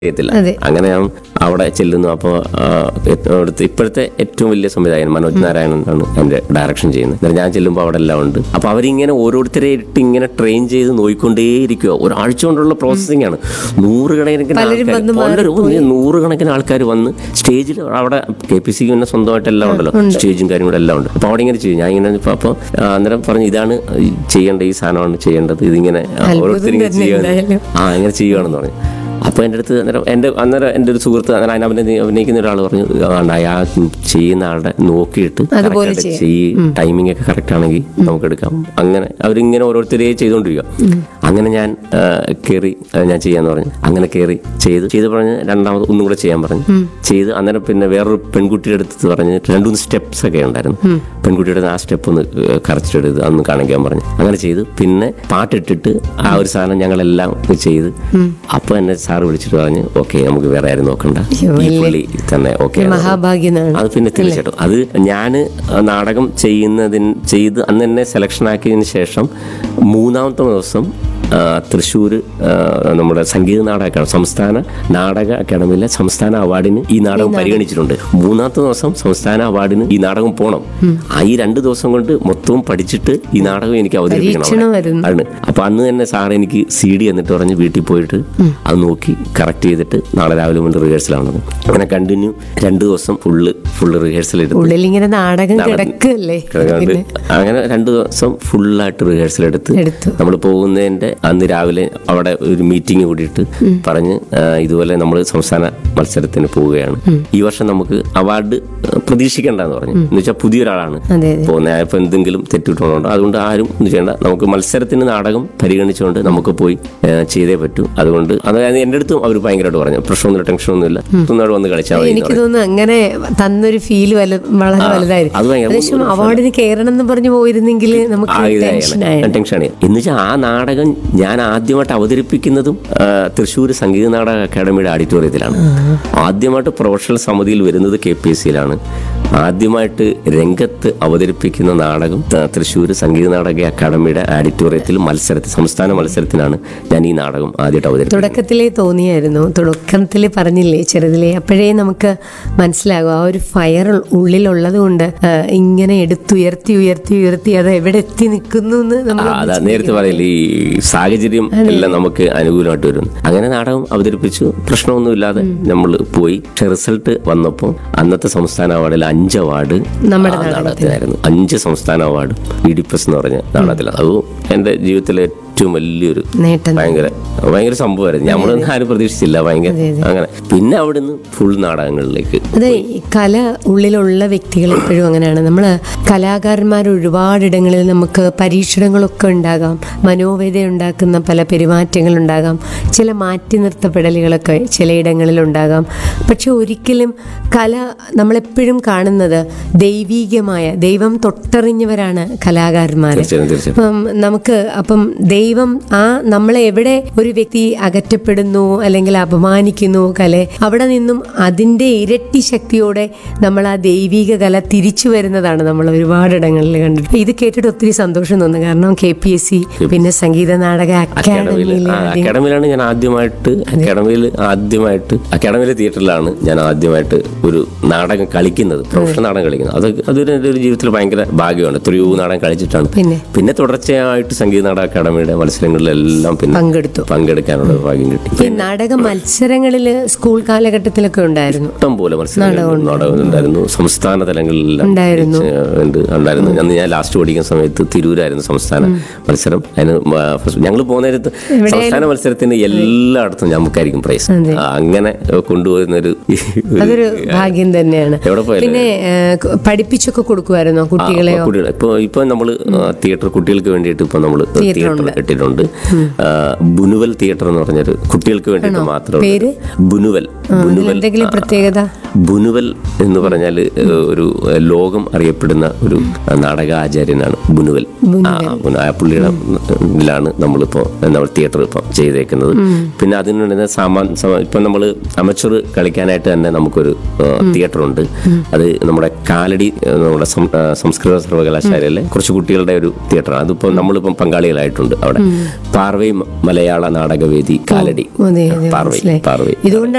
അറിയത്തില്ല അതെ. അങ്ങനെ ഞാൻ അവിടെ ചെല്ലുന്നു അപ്പോൾ അവിടുത്തെ ഇപ്പോഴത്തെ ഏറ്റവും വലിയ സംവിധായകൻ മനോജ് നാരായണൻ ആണ് എൻ്റെ ഡയറക്ഷൻ ചെയ്യുന്നത് എന്നിട്ട് ഞാൻ ചെല്ലുമ്പോൾ അവിടെ എല്ലാം ഉണ്ട് അപ്പോൾ അവരിങ്ങനെ ഓരോരുത്തരെ ഇട്ട് ഇങ്ങനെ ട്രെയിൻ ചെയ്ത് നോയിക്കൊണ്ടേയിരിക്കുക ഒരാഴ്ച കൊണ്ടുള്ള പ്രോസസ്സിംഗ് ആണ് നൂറുകണക്കിന് പലരും ആൾക്കാർ വന്ന് പലരും ഈ നൂറുകണക്കിന് ആൾക്കാർ വന്ന് സ്റ്റേജിൽ അവിടെ കെ പി സിക്ക് പിന്നെ സ്വന്തമായിട്ട് എല്ലാം ഉണ്ടല്ലോ സ്റ്റേജും കാര്യങ്ങളും എല്ലാം ഉണ്ട് അപ്പോൾ അവിടെ ഇങ്ങനെ ചെയ്യും ഞാൻ ഇങ്ങനെ ഇപ്പോൾ അപ്പോൾ അന്നേരം പറഞ്ഞു ഇതാണ് ഈ ചെയ്യേണ്ട ഈ സാധനമാണ് ചെയ്യേണ്ടത് ഇതിങ്ങനെ ഓരോരുത്തർ ഇങ്ങനെ തന്നെ ചെയ്യുകയാണ് എന്തായാലും. ആ ഇങ്ങനെ ചെയ്യുകയാണെന്ന് പറഞ്ഞു അപ്പോൾ എൻ്റെ അടുത്ത് അന്നേരം എൻ്റെ അന്നേരം എൻ്റെ ഒരു സുഹൃത്ത് അന്നേരം അതിന് അഭിനയി അഭിനയിക്കുന്ന ഒരാൾ പറഞ്ഞു "ആണ്ട് അയാൾ ചെയ്യുന്ന ആളുടെ നോക്കിയിട്ട് അതുപോലെ correct ആയിട്ട് ചെയ്യ് ടൈമിംഗ് ഒക്കെ കറക്റ്റ് ആണെങ്കിൽ നമുക്ക് എടുക്കാം അങ്ങനെ അവരിങ്ങനെ ഓരോരുത്തരെ ചെയ്തുകൊണ്ടിരിക്കുക അങ്ങനെ ഞാൻ കയറി ഞാൻ ചെയ്യാന്ന് പറഞ്ഞു അങ്ങനെ കയറി ചെയ്ത് ചെയ്ത് പറഞ്ഞ് രണ്ടാമത് ഒന്നും കൂടെ ചെയ്യാൻ പറഞ്ഞു ചെയ്ത് അന്നേരം പിന്നെ വേറൊരു പെൺകുട്ടിയുടെ അടുത്ത് പറഞ്ഞ് രണ്ട് മൂന്ന് സ്റ്റെപ്സ് ഒക്കെ ഉണ്ടായിരുന്നു പെൺകുട്ടിയുടെ ആ സ്റ്റെപ്പ് ഒന്ന് കറച്ചിട്ടെടുത്ത് അന്ന് കാണിക്കാൻ പറഞ്ഞു അങ്ങനെ ചെയ്തു പിന്നെ പാട്ടിട്ടിട്ട് ആ ഒരു സാധനം ഞങ്ങളെല്ലാം ചെയ്ത് അപ്പൊ എന്നെ സാറ് വിളിച്ചിട്ട് പറഞ്ഞു ഓക്കെ നമുക്ക് വേറെ ആരും നോക്കണ്ട ഈ പുള്ളി തന്നെ ഓക്കെ മഹാഭാഗ്യനാണ് അത് പിന്നെ തീർച്ചയായിട്ടും അത് ഞാൻ നാടകം ചെയ്യുന്നതിന് ചെയ്ത് അന്ന് എന്നെ സെലക്ഷൻ ആക്കിയതിന് ശേഷം മൂന്നാമത്തെ ദിവസം തൃശ്ശൂർ നമ്മുടെ സംഗീത നാടക അക്കാദമി സംസ്ഥാന നാടക അക്കാദമിയിലെ സംസ്ഥാന അവാർഡിന് ഈ നാടകം പരിഗണിച്ചിട്ടുണ്ട് മൂന്നാമത്തെ ദിവസം സംസ്ഥാന അവാർഡിന് ഈ നാടകം പോകണം ആ ഈ രണ്ട് ദിവസം കൊണ്ട് മൊത്തവും പഠിച്ചിട്ട് ഈ നാടകം എനിക്ക് അവതരിപ്പിക്കണം അവിടെ. പരീക്ഷണമായിരുന്നു. ആണ് അപ്പൊ അന്ന് തന്നെ സാർ എനിക്ക് സി ഡി എന്നിട്ട് പറഞ്ഞ് വീട്ടിൽ പോയിട്ട് അത് നോക്കി കറക്റ്റ് ചെയ്തിട്ട് നാളെ രാവിലെ മുതൽ റിഹേഴ്സലാണത് അങ്ങനെ കണ്ടിന്യൂ രണ്ട് ദിവസം ഫുള്ള് ഫുള്ള് റിഹേഴ്സൽ എടുത്തു ഉള്ളിലിങ്ങനെ നാടകം കിടക്കല്ലേ കിടക്കാണ്ട് അങ്ങനെ രണ്ട് ദിവസം ഫുള്ളായിട്ട് റിഹേഴ്സൽ എടുത്ത് എടുത്തു നമ്മൾ പോകുന്നതിന്റെ അന്ന് രാവിലെ അവിടെ ഒരു മീറ്റിംഗ് കൂടിയിട്ട് പറഞ്ഞ് ആ, ഇതുപോലെ നമ്മൾ സംസ്ഥാന മത്സരത്തിന് പോവുകയാണ് ഈ വർഷം നമുക്ക് അവാർഡ് പ്രതീക്ഷിക്കേണ്ടെന്ന് പറഞ്ഞു എന്ന് വെച്ചാൽ പുതിയൊരാളാണ് അതെ അതെ പോകുന്ന ഇപ്പൊ എന്തെങ്കിലും തെറ്റിട്ടുണ്ടോ അതുകൊണ്ട് ആരും ഇത് ചെയ്യണ്ട നമുക്ക് മത്സരത്തിന് നാടകം പരിഗണിച്ചുകൊണ്ട് നമുക്ക് പോയി ഏ, ചെയ്തേ പറ്റൂ അതുകൊണ്ട് അതായത് എൻ്റെ അടുത്തും അവർ ഭയങ്കരമായിട്ട് പറഞ്ഞു പ്രശ്നമൊന്നുമില്ല ടെൻഷനൊന്നുമില്ല ഒന്നുകൂടെ വന്ന് കളിച്ചാൽ മതി എന്ന് എനിക്ക് തോന്നുന്നു അങ്ങനെ തന്നൊരു ഫീല് വല വളരെ വലുതായിരുന്നു അത് ഭയങ്കര ഏകദേശം അവാർഡിന് കയറണം എന്ന് പറഞ്ഞു പോയിരുന്നെങ്കിൽ നമുക്ക് ടെൻഷനായി ടെൻഷനാണ് എന്ന് വെച്ചാൽ ആ നാടകം ഞാൻ ആദ്യമായിട്ട് അവതരിപ്പിക്കുന്നതും ആ, തൃശ്ശൂർ സംഗീത നാടക അക്കാദമിയുടെ ഓഡിറ്റോറിയത്തിലാണ് ആദ്യമായിട്ട് പ്രൊഫഷണൽ സമിതിയിൽ വരുന്നത് കെ പി എസ് സിയിലാണ് ആദ്യമായിട്ട് രംഗത്ത് അവതരിപ്പിക്കുന്ന നാടകം ത- തൃശ്ശൂർ സംഗീത നാടക അക്കാദമിയുടെ ഓഡിറ്റോറിയത്തിൽ മത്സരത്തിൽ സംസ്ഥാന മത്സരത്തിനാണ് ഞാൻ ഈ നാടകം ആദ്യമായിട്ട് അവതരിപ്പിക്കുന്നത് തുടക്കത്തിലേ തോന്നിയായിരുന്നു തുടക്കത്തിൽ പറഞ്ഞില്ലേ ചെറുതിലേ അപ്പോഴേ നമുക്ക് മനസ്സിലാകും ആ ഒരു ഫയർ ഉള്ളിലുള്ളത് കൊണ്ട് ആ, ഇങ്ങനെ എടുത്തുയർത്തി ഉയർത്തി ഉയർത്തി അത് എവിടെ എത്തി നിൽക്കുന്നു എന്ന് നമ്മൾ ആ, അതാ നേരത്തെ പറയില്ലേ ഈ സാഹചര്യം എല്ലാം നമുക്ക് അനുകൂലമായിട്ട് വരും അങ്ങനെ നാടകം അവതരിപ്പിച്ചു പ്രശ്നമൊന്നുമില്ലാതെ നമ്മൾ പോയി പക്ഷെ റിസൾട്ട് വന്നപ്പോൾ അന്നത്തെ സംസ്ഥാന അവാർഡിൽ അഞ്ച് അവാർഡ് നമ്മുടെ ആ നാടകത്തിനായിരുന്നു അഞ്ച് സംസ്ഥാന award E D P S എന്ന് പറഞ്ഞ നാടകത്തിൽ അത് എൻ്റെ ജീവിതത്തിലെ ഏറ്റവും വലിയൊരു നേട്ടം ഭയങ്കര ഭയങ്കര സംഭവമായിരുന്നു നമ്മളൊന്നും ആരും പ്രതീക്ഷിച്ചില്ല ഭയങ്കര അങ്ങനെ പിന്നെ അവിടുന്ന് ഫുൾ നാടകങ്ങളിലേക്ക് അതെ ഈ കല ഉള്ളിലുള്ള വ്യക്തികൾ എപ്പോഴും അങ്ങനെയാണ് നമ്മൾ കലാകാരന്മാർ ഒരുപാടിടങ്ങളിൽ നമുക്ക് പരീക്ഷണങ്ങളൊക്കെ ഉണ്ടാകാം മനോവേദ ഉണ്ടാക്കുന്ന പല പെരുമാറ്റങ്ങളുണ്ടാകാം ചില മാറ്റി നിർത്തപ്പെടലുകളൊക്കെ ചിലയിടങ്ങളിൽ ഉണ്ടാകാം പക്ഷെ ഒരിക്കലും കല നമ്മളെപ്പോഴും കാണുന്നത് ദൈവീകമായ ദൈവം തൊട്ടറിഞ്ഞവരാണ് കലാകാരന്മാർ തീർച്ചയായും തീർച്ചയായും അപ്പം നമുക്ക് അപ്പം ദൈവം ആ നമ്മളെ എവിടെ ഒരു വ്യക്തി അകറ്റപ്പെടുന്നു അല്ലെങ്കിൽ അപമാനിക്കുന്നു കലെ അവിടെ നിന്നും അതിൻ്റെ ഇരട്ടി ശക്തിയോടെ നമ്മൾ ആ ദൈവിക കല തിരിച്ചു വരുന്നതാണ് നമ്മൾ ഒരുപാടിടങ്ങളിൽ കണ്ടിട്ട് ഇത് കേട്ടിട്ട് ഒത്തിരി സന്തോഷം തോന്നുന്നു കാരണം കെ പി എസ് സി പിന്നെ സംഗീത നാടക അക്കാഡമിയിൽ അക്കാദമിയിൽ അക്കാഡമിയിലാണ് ഞാൻ ആദ്യമായിട്ട് അക്കാഡമിയിൽ ആദ്യമായിട്ട് അക്കാഡമിയിലെ തിയേറ്ററിലാണ് ഞാൻ ആദ്യമായിട്ട് ഒരു നാടകം കളിക്കുന്നത് പ്രൊഫഷണൽ നാടകം കളിക്കുന്നത് അത് അതൊരു എൻ്റെ ഒരു ജീവിതത്തിൽ ഭയങ്കര ഭാഗ്യമാണ് എത്രയോ നാടകം കളിച്ചിട്ടാണ് പിന്നെ പിന്നെ തുടർച്ചയായിട്ട് സംഗീത നാടക അക്കാഡമിയുടെ മത്സരങ്ങളിലെല്ലാം പിന്നെ പങ്കെടുത്തു പങ്കെടുക്കാനുള്ള ഭാഗ്യം കിട്ടി ഈ നാടക മത്സരങ്ങളിൽ സ്കൂൾ കാലഘട്ടത്തിലൊക്കെ ഉണ്ടായിരുന്നു ഇഷ്ടം പോലെ മത്സരങ്ങൾ നാടകം ഉണ്ടായിരുന്നു സംസ്ഥാന തലങ്ങളിലെല്ലാം ഉണ്ടായിരുന്നു. ഏഹ് ഉണ്ട് ഉണ്ടായിരുന്നു അന്ന് ഞാൻ ലാസ്റ്റ് പഠിക്കുന്ന സമയത്ത് തിരൂരായിരുന്നു സംസ്ഥാന മത്സരം അതിന് ഞങ്ങൾ പോകുന്ന നേരത്ത് സംസ്ഥാന മത്സരത്തിന് എല്ലായിടത്തും നമുക്കായിരിക്കും പ്രൈസ് ആ, അങ്ങനെ കൊണ്ടുപോകുന്ന ഒരു അതൊരു ഭാഗ്യം തന്നെയാണ് എവിടെ പോയാലും പിന്നെ ഏഹ്, ക- പഠിപ്പിച്ചൊക്കെ കൊടുക്കുമായിരുന്നോ കുട്ടികളെയോ കുട്ടികൾ ഇപ്പൊ ഇപ്പൊ നമ്മള് തിയേറ്റർ കുട്ടികൾക്ക് വേണ്ടിയിട്ട് ഇപ്പൊ നമ്മള് തിയേറ്റർ കെട്ടിയിട്ടുണ്ട് ആ, ബുനുവൽ തിയേറ്റർ എന്ന് പറഞ്ഞൊരു കുട്ടികൾക്ക് വേണ്ടിയിട്ട് മാത്രം പേര്? ബുനുവൽ ബുനുവൽ എന്തെങ്കിലും പ്രത്യേകത ബുനുവൽ എന്ന് പറഞ്ഞാൽ ഒരു ഏഹ്, ലോകം അറിയപ്പെടുന്ന ഒരു നാടക ആചാര്യനാണ് ബുനുവൽ ആ ബുന- ആ പുള്ളിയുടെ ലാണ് നമ്മളിപ്പോൾ നമ്മൾ തിയേറ്റർ ഇപ്പം ചെയ്തേക്കുന്നത് പിന്നെ അതിനുണ്ട് സാമാൻ സമ- ഇപ്പം നമ്മൾ അമച്ചർ കളിക്കാനായിട്ട് തന്നെ നമുക്കൊരു തിയേറ്റർ ഉണ്ട് അത് നമ്മുടെ കാലടി ഏഹ്, നമ്മുടെ സം- ആ, സംസ്കൃത സർവകലാശാലയിലെ കുറച്ച് കുട്ടികളുടെ ഒരു തിയേറ്ററാണ് അതിപ്പോൾ നമ്മളിപ്പം പങ്കാളികളായിട്ടുണ്ട് അവിടെ പാർവൈ മലയാള നാടകവേദി കാലടി അതെ അതെ പാർവൈ മനസ്സിലായി പാർവൈ ഇതുകൊണ്ട്